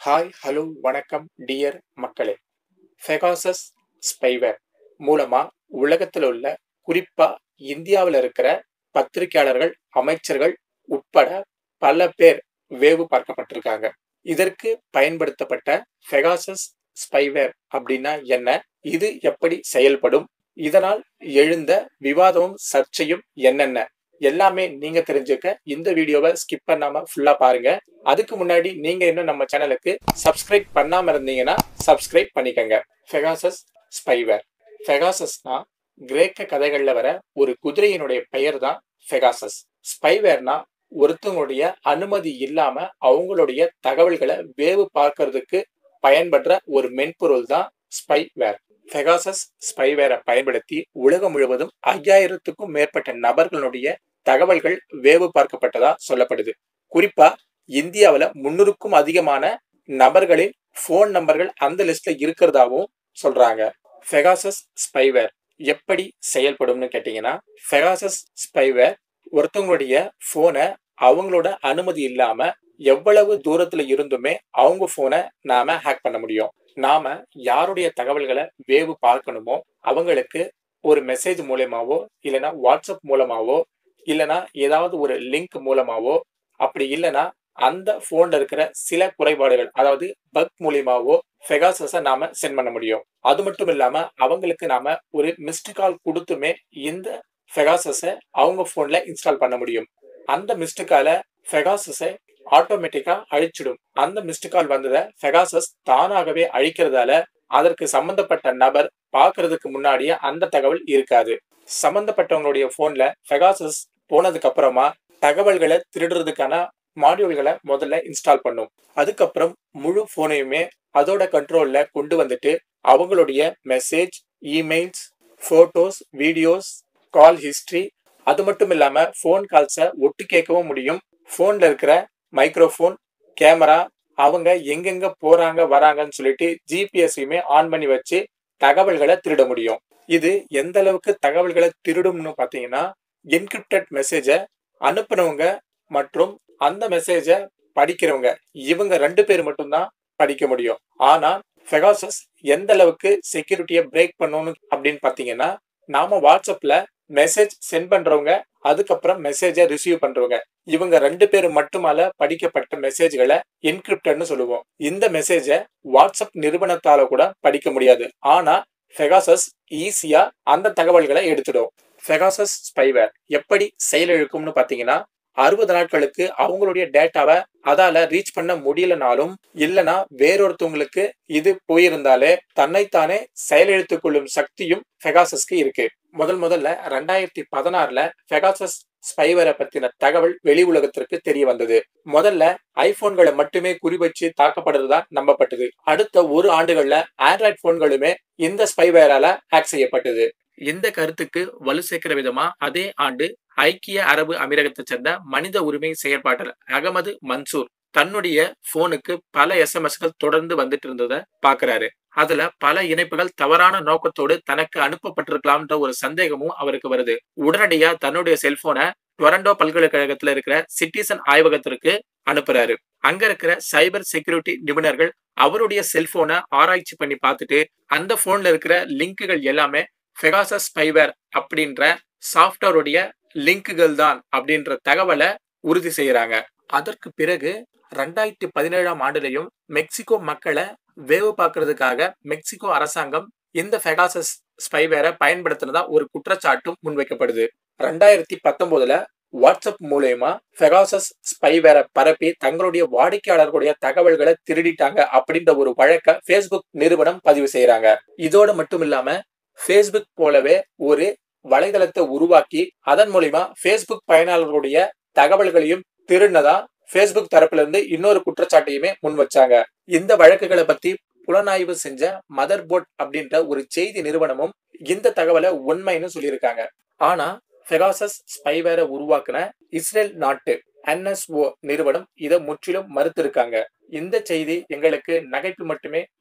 hi hello வணக்கம் dear மக்களே Pegasus spyware மூலமா உலகத்தில் உள்ள குறிப்பா இந்தியாவில் இருக்கிற பத்திரிகையாளர்கள் அமைச்சர்கள் உட்பட பல பேர் வேவு பார்க்கப்பட்டிருக்காங்க இதற்கு பயன்படுத்தப்பட்ட ஃபெகாசஸ் ஸ்பைவேர் அப்படின்னா என்ன இது எப்படி செயல்படும் இதனால் எழுந்த விவாதமும் சர்ச்சையும் என்னென்ன எல்லாமே நீங்க தெரிஞ்சுக்க இந்த வீடியோவை ஸ்கிப் பண்ணாம ஃபுல்லா பாருங்க அதுக்கு முன்னாடி நீங்க இன்னும் நம்ம சேனலுக்கு சப்ஸ்கிரைப் பண்ணாம இருந்தீங்கன்னா சப்ஸ்கிரைப் பண்ணிக்கங்க ஃபெகாசஸ் ஸ்பைவேர் ஃபெகாசஸ்னா கிரேக்க கதைகள்ல வர ஒரு குதிரையினுடைய பெயர் தான் ஃபெகாசஸ் ஸ்பைவேர்னா ஒருத்தவங்களுடைய அனுமதி இல்லாம அவங்களுடைய தகவல்களை வேவு பார்க்கறதுக்கு பயன்படுற ஒரு மென்பொருள் தான் ஸ்பைவேர் ஃபெகாசஸ் ஸ்பைவேரை பயன்படுத்தி உலகம் முழுவதும் ஐயாயிரத்துக்கும் மேற்பட்ட நபர்களுடைய தகவல்கள் வேவு பார்க்கப்பட்டதா சொல்லப்படுது குறிப்பா இந்தியாவில் முன்னூறுக்கும் அதிகமான நபர்களின் ஃபோன் நம்பர்கள் அந்த லிஸ்ட்ல இருக்கிறதாவும் சொல்றாங்க ஃபெகாசஸ் ஸ்பைவேர் எப்படி செயல்படும்னு கேட்டீங்கன்னா ஃபெகாசஸ் ஸ்பைவேர் ஒருத்தவங்களுடைய போனை அவங்களோட அனுமதி இல்லாம எவ்வளவு தூரத்துல இருந்துமே அவங்க போனை நாம ஹேக் பண்ண முடியும் நாம யாருடைய தகவல்களை வேவு பார்க்கணுமோ அவங்களுக்கு ஒரு மெசேஜ் மூலயமாவோ இல்லைன்னா வாட்ஸ்அப் மூலமாவோ இல்லைன்னா ஏதாவது ஒரு லிங்க் மூலமாவோ அப்படி இல்லைன்னா அந்த போன்ல இருக்கிற சில குறைபாடுகள் அதாவது பக் மூலியமாவோ ஃபெகாசஸை நாம சென்ட் பண்ண முடியும் அது மட்டும் இல்லாம அவங்களுக்கு நாம ஒரு மிஸ்டு கால் கொடுத்துமே இந்த ஃபெகாசஸை அவங்க போன்ல இன்ஸ்டால் பண்ண முடியும் அந்த மிஸ்டு காலை ஃபெகாசஸை ஆட்டோமேட்டிக்கா அழிச்சிடும் அந்த மிஸ்டு கால் வந்ததை ஃபெகாசஸ் தானாகவே அழிக்கிறதால அதற்கு சம்பந்தப்பட்ட நபர் பார்க்கறதுக்கு முன்னாடியே அந்த தகவல் இருக்காது சம்பந்தப்பட்டவங்களுடைய போன்ல ஃபெகாசஸ் போனதுக்கு அப்புறமா தகவல்களை திருடுறதுக்கான மாடியூல்களை முதல்ல இன்ஸ்டால் பண்ணும் அதுக்கப்புறம் முழு போனையுமே அதோட கண்ட்ரோல்ல கொண்டு வந்துட்டு அவங்களுடைய message emails photos videos call history அது மட்டும் இல்லாம ஃபோன் கால்ஸை ஒட்டு கேட்கவும் முடியும் ஃபோன்ல இருக்கிற மைக்ரோஃபோன் கேமரா அவங்க எங்கெங்க போறாங்க வராங்கன்னு சொல்லிட்டு ஜிபிஎஸ்ஸையுமே ஆன் பண்ணி வச்சு தகவல்களை திருட முடியும் இது எந்த அளவுக்கு தகவல்களை திருடும்னு பார்த்தீங்கன்னா என்கிரிப்டட் மெசேஜை அனுப்புனவங்க மற்றும் அந்த மெசேஜை படிக்கிறவங்க இவங்க ரெண்டு பேர் மட்டும்தான் படிக்க முடியும் ஆனா ஃபெகாசஸ் எந்த அளவுக்கு செக்யூரிட்டியை பிரேக் பண்ணணும் அப்படின்னு பார்த்தீங்கன்னா நாம வாட்ஸ்அப்ல மெசேஜ் சென்ட் பண்றவங்க அதுக்கப்புறம் மெசேஜை ரிசீவ் பண்றவங்க இவங்க ரெண்டு பேர் மட்டுமால படிக்கப்பட்ட மெசேஜ்களை என்கிரிப்டட்னு சொல்லுவோம் இந்த மெசேஜை வாட்ஸ்அப் நிறுவனத்தால கூட படிக்க முடியாது ஆனா ஃபெகாசஸ் ஈஸியா அந்த தகவல்களை எடுத்துடும் ஃபெகாசஸ் ஸ்பைவேர் எப்படி செயலிழக்கும்னு பாத்தீங்கன்னா அறுபது நாட்களுக்கு அவங்களுடைய டேட்டாவை அதால ரீச் பண்ண முடியலனாலும் இல்லனா வேறொருத்தவங்களுக்கு இது போயிருந்தாலே தன்னைத்தானே செயலிழத்துக் கொள்ளும் சக்தியும் ஃபெகாசஸ்க்கு இருக்கு முதல் முதல்ல ரெண்டாயிரத்தி பதினாறுல ஃபெகாசஸ் ஸ்பைவரை பத்தின தகவல் வெளி உலகத்திற்கு தெரிய வந்தது முதல்ல ஐபோன்களை மட்டுமே குறிவச்சு தாக்கப்படுறதா நம்பப்பட்டது அடுத்த ஒரு ஆண்டுகள்ல ஆண்ட்ராய்ட் போன்களுமே இந்த ஸ்பைவேரால ஹேக் செய்யப்பட்டது இந்த கருத்துக்கு வலு சேர்க்கிற விதமா அதே ஆண்டு ஐக்கிய அரபு அமீரகத்தை சேர்ந்த மனித உரிமை செயற்பாட்டர் அகமது மன்சூர் தன்னுடைய போனுக்கு பல எஸ்எம்எஸ்கள் தொடர்ந்து வந்துட்டு இருந்ததை பாக்குறாரு அதுல பல இணைப்புகள் தவறான நோக்கத்தோடு தனக்கு அனுப்பப்பட்டிருக்கலாம்ன்ற ஒரு சந்தேகமும் அவருக்கு வருது உடனடியா தன்னுடைய செல்போனை டொரண்டோ பல்கலைக்கழகத்துல இருக்கிற சிட்டிசன் ஆய்வகத்திற்கு அனுப்புறாரு அங்க இருக்கிற சைபர் செக்யூரிட்டி நிபுணர்கள் அவருடைய செல்போனை ஆராய்ச்சி பண்ணி பார்த்துட்டு அந்த போன்ல இருக்கிற லிங்குகள் எல்லாமே ஃபெகாசஸ் ஸ்பைவேர் அப்படின்ற சாஃப்ட்வேருடைய லிங்குகள் தான் அப்படின்ற தகவலை உறுதி செய்யறாங்க அதற்கு பிறகு ரெண்டாயிரத்தி பதினேழாம் ஆண்டுலையும் மெக்சிகோ மக்களை வேவு பார்க்கறதுக்காக மெக்சிகோ அரசாங்கம் இந்த ஃபெகாசஸ் ஸ்பைவேரை பயன்படுத்தினதா ஒரு குற்றச்சாட்டும் முன்வைக்கப்படுது ரெண்டாயிரத்தி பத்தொன்பதுல வாட்ஸ்அப் மூலயமா ஃபெகாசஸ் ஸ்பைவேரை பரப்பி தங்களுடைய வாடிக்கையாளர்களுடைய தகவல்களை திருடிட்டாங்க அப்படின்ற ஒரு வழக்க ஃபேஸ்புக் நிறுவனம் பதிவு செய்யறாங்க இதோட மட்டும் இல்லாம ஃபேஸ்புக் போலவே ஒரு வலைதளத்தை உருவாக்கி அதன் மூலியமா ஃபேஸ்புக் பயனாளர்களுடைய தகவல்களையும் திருடினதா ஃபேஸ்புக் தரப்புல இருந்து இன்னொரு குற்றச்சாட்டையுமே முன் வச்சாங்க இந்த வழக்குகளை பத்தி புலனாய்வு செஞ்ச மதர் போர்ட் அப்படின்ற ஒரு செய்தி நிறுவனமும் இந்த தகவலை உண்மைன்னு சொல்லியிருக்காங்க ஆனா ஃபெகாசஸ் ஸ்பைவேரை உருவாக்குன இஸ்ரேல் நாட்டு என்எஸ்ஓ நிறுவனம் இதை முற்றிலும் மறுத்திருக்காங்க இந்த செய்தி எங்களுக்கு நகைப்பு மட்டுமே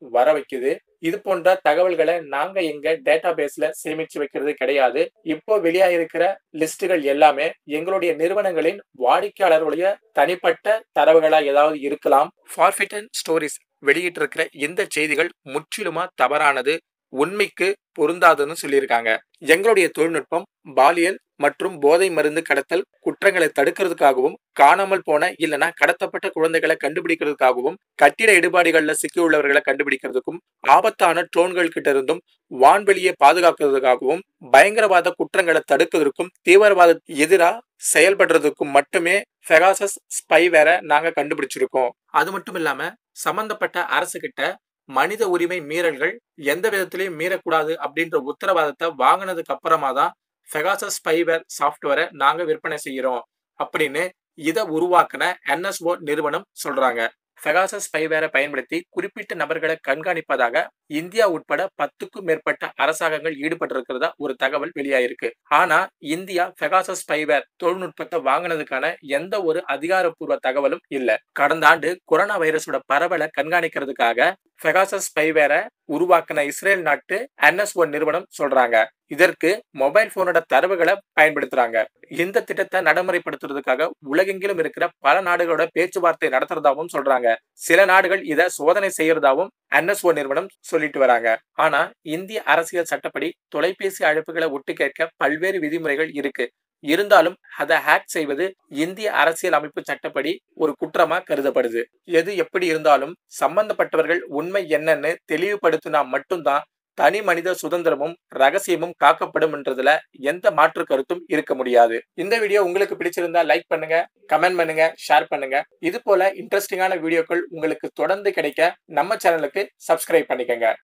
வர வைக்குது இது போன்ற தகவல்களை நாங்க எங்க டேட்டா பேஸ்ல சேமிச்சு வைக்கிறது கிடையாது இப்போ வெளியாயிருக்கிற லிஸ்டுகள் எல்லாமே எங்களுடைய நிறுவனங்களின் வாடிக்கையாளர்களுடைய தனிப்பட்ட தரவுகளா ஏதாவது இருக்கலாம் ஃபார்ஃபிட் ஸ்டோரிஸ் வெளியிட்டிருக்கிற இந்த செய்திகள் முற்றிலுமா தவறானது உண்மைக்கு பொருந்தாதுன்னு சொல்லியிருக்காங்க எங்களுடைய தொழில்நுட்பம் பாலியல் மற்றும் போதை மருந்து கடத்தல் குற்றங்களை தடுக்கிறதுக்காகவும் காணாமல் போன இல்லனா கடத்தப்பட்ட குழந்தைகளை கண்டுபிடிக்கிறதுக்காகவும் கட்டிட இடுபாடுகள்ல சிக்கியுள்ளவர்களை கண்டுபிடிக்கிறதுக்கும் ஆபத்தான ட்ரோன்கள் கிட்ட இருந்தும் வான்வெளியை பாதுகாக்கிறதுக்காகவும் பயங்கரவாத குற்றங்களை தடுக்கிறதுக்கும் தீவிரவாத எதிராக செயல்படுறதுக்கும் மட்டுமே பெகாசஸ் ஸ்பைவேரை நாங்க கண்டுபிடிச்சிருக்கோம் அது மட்டும் இல்லாம சம்பந்தப்பட்ட அரசு கிட்ட மனித உரிமை மீறல்கள் எந்த விதத்திலையும் மீறக்கூடாது அப்படின்ற உத்தரவாதத்தை வாங்கினதுக்கு அப்புறமா தான் பெகாசஸ் ஸ்பைவேர் சாஃப்ட்வேரை நாங்க விற்பனை செய்யறோம் அப்படின்னு இதை உருவாக்கின என்எஸ்ஓ நிறுவனம் சொல்றாங்க பெகாசஸ் ஸ்பைவேரை பயன்படுத்தி குறிப்பிட்ட நபர்களை கண்காணிப்பதாக இந்தியா உட்பட பத்துக்கும் மேற்பட்ட அரசாங்கங்கள் ஈடுபட்டிருக்கிறதா ஒரு தகவல் வெளியாயிருக்கு ஆனா இந்தியா பெகாசஸ் ஸ்பைவேர் தொழில்நுட்பத்தை வாங்கினதுக்கான எந்த ஒரு அதிகாரப்பூர்வ தகவலும் இல்ல கடந்த ஆண்டு கொரோனா வைரஸோட பரவலை கண்காணிக்கிறதுக்காக பெகாசஸ் ஸ்பைவேரை உருவாக்கின இஸ்ரேல் நாட்டு என்எஸ்ஓ நிறுவனம் சொல்றாங்க இதற்கு மொபைல் போனோட தரவுகளை பயன்படுத்துறாங்க இந்த திட்டத்தை நடைமுறைப்படுத்துறதுக்காக உலகெங்கிலும் இருக்கிற பல நாடுகளோட பேச்சுவார்த்தை நடத்துறதாவும் சொல்றாங்க சில நாடுகள் இத சோதனை செய்யறதாவும் என்எஸ்ஓ நிறுவனம் சொல்லிட்டு வராங்க ஆனா இந்திய அரசியல் சட்டப்படி தொலைபேசி அழைப்புகளை ஒட்டு கேட்க பல்வேறு விதிமுறைகள் இருக்கு இருந்தாலும் அதை ஹேக் செய்வது இந்திய அரசியல் அமைப்பு சட்டப்படி ஒரு குற்றமா கருதப்படுது எது எப்படி இருந்தாலும் சம்பந்தப்பட்டவர்கள் உண்மை என்னன்னு தெளிவுபடுத்தினா மட்டும்தான் தனி மனித சுதந்திரமும் ரகசியமும் காக்கப்படும்ன்றதுல எந்த மாற்று கருத்தும் இருக்க முடியாது இந்த வீடியோ உங்களுக்கு பிடிச்சிருந்தா லைக் பண்ணுங்க கமெண்ட் பண்ணுங்க ஷேர் பண்ணுங்க இது போல இன்ட்ரெஸ்டிங்கான வீடியோக்கள் உங்களுக்கு தொடர்ந்து கிடைக்க நம்ம சேனலுக்கு சப்ஸ்கிரைப் பண்ணிக்கங்க